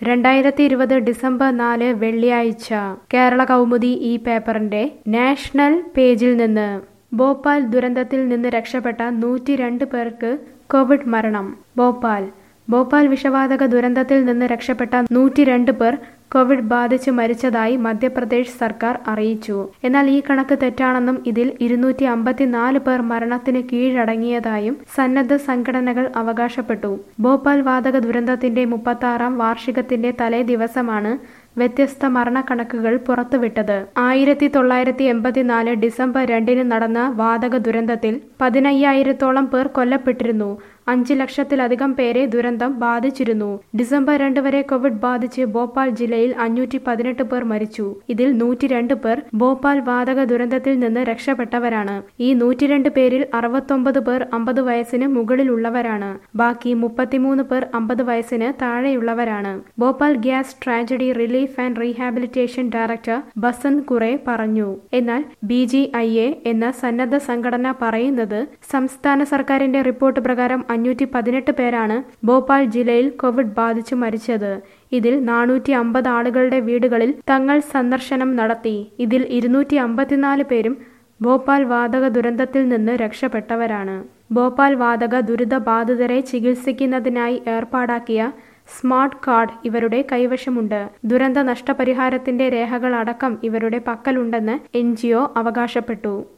രണ്ടായിരത്തി ഇരുപത് ഡിസംബർ നാല് വെള്ളിയാഴ്ച കേരള കൗമുദി ഈ പേപ്പറിന്റെ നാഷണൽ പേജിൽ നിന്ന് ഭോപ്പാൽ ദുരന്തത്തിൽ നിന്ന് രക്ഷപ്പെട്ട നൂറ്റി രണ്ട് പേർക്ക് കോവിഡ് മരണം ഭോപ്പാൽ ഭോപ്പാൽ വിഷവാതക ദുരന്തത്തിൽ നിന്ന് രക്ഷപ്പെട്ട നൂറ്റി രണ്ട് പേർ കോവിഡ് ബാധിച്ച് മരിച്ചതായി മധ്യപ്രദേശ് സർക്കാർ അറിയിച്ചു എന്നാൽ ഈ കണക്ക് തെറ്റാണെന്നും ഇതിൽ ഇരുന്നൂറ്റി അമ്പത്തിനാല് പേർ മരണത്തിന് കീഴടങ്ങിയതായും സന്നദ്ധ സംഘടനകൾ അവകാശപ്പെട്ടു ഭോപ്പാൽ വാതക ദുരന്തത്തിന്റെ മുപ്പത്താറാം വാർഷികത്തിന്റെ തലേ ദിവസമാണ് വ്യത്യസ്ത മരണക്കണക്കുകൾ പുറത്തുവിട്ടത് ആയിരത്തി തൊള്ളായിരത്തി എൺപത്തിനാല് ഡിസംബർ രണ്ടിന് നടന്ന വാതക ദുരന്തത്തിൽ പതിനയ്യായിരത്തോളം പേർ കൊല്ലപ്പെട്ടിരുന്നു അഞ്ച് ലക്ഷത്തിലധികം പേരെ ദുരന്തം ബാധിച്ചിരുന്നു ഡിസംബർ രണ്ട് വരെ കോവിഡ് ബാധിച്ച് ഭോപ്പാൽ ജില്ലയിൽ അഞ്ഞൂറ്റി പതിനെട്ട് പേർ മരിച്ചു ഇതിൽ നൂറ്റിരണ്ട് പേർ ഭോപ്പാൽ വാതക ദുരന്തത്തിൽ നിന്ന് രക്ഷപ്പെട്ടവരാണ് ഈ നൂറ്റിരണ്ട് പേരിൽ അറുപത്തൊമ്പത് പേർ അമ്പത് വയസ്സിന് മുകളിലുള്ളവരാണ് ബാക്കി മുപ്പത്തിമൂന്ന് പേർ അമ്പത് വയസ്സിന് താഴെയുള്ളവരാണ് Bhopal gas tragedy relief and rehabilitation director Basant കുറെ പറഞ്ഞു എന്നാൽ ബി ജി ഐ എ എന്ന സന്നദ്ധ സംഘടന പറയുന്നത് സംസ്ഥാന സർക്കാരിന്റെ റിപ്പോർട്ട് പ്രകാരം അഞ്ഞൂറ്റി പതിനെട്ട് പേരാണ് ഭോപ്പാൽ ജില്ലയിൽ കോവിഡ് ബാധിച്ചു മരിച്ചത് ഇതിൽ നാനൂറ്റി അമ്പത് ആളുകളുടെ വീടുകളിൽ തങ്ങൾ സന്ദർശനം നടത്തി ഇതിൽ ഇരുന്നൂറ്റി അമ്പത്തിനാല് പേരും ഭോപ്പാൽ വാതക ദുരന്തത്തിൽ നിന്ന് രക്ഷപ്പെട്ടവരാണ് ഭോപ്പാൽ വാതക ദുരിതബാധിതരെ ചികിത്സിക്കുന്നതിനായി ഏർപ്പാടാക്കിയ സ്മാർട്ട് കാർഡ് ഇവരുടെ കൈവശമുണ്ട് ദുരന്ത നഷ്ടപരിഹാരത്തിന്റെ രേഖകളടക്കം ഇവരുടെ പക്കലുണ്ടെന്ന് എൻ അവകാശപ്പെട്ടു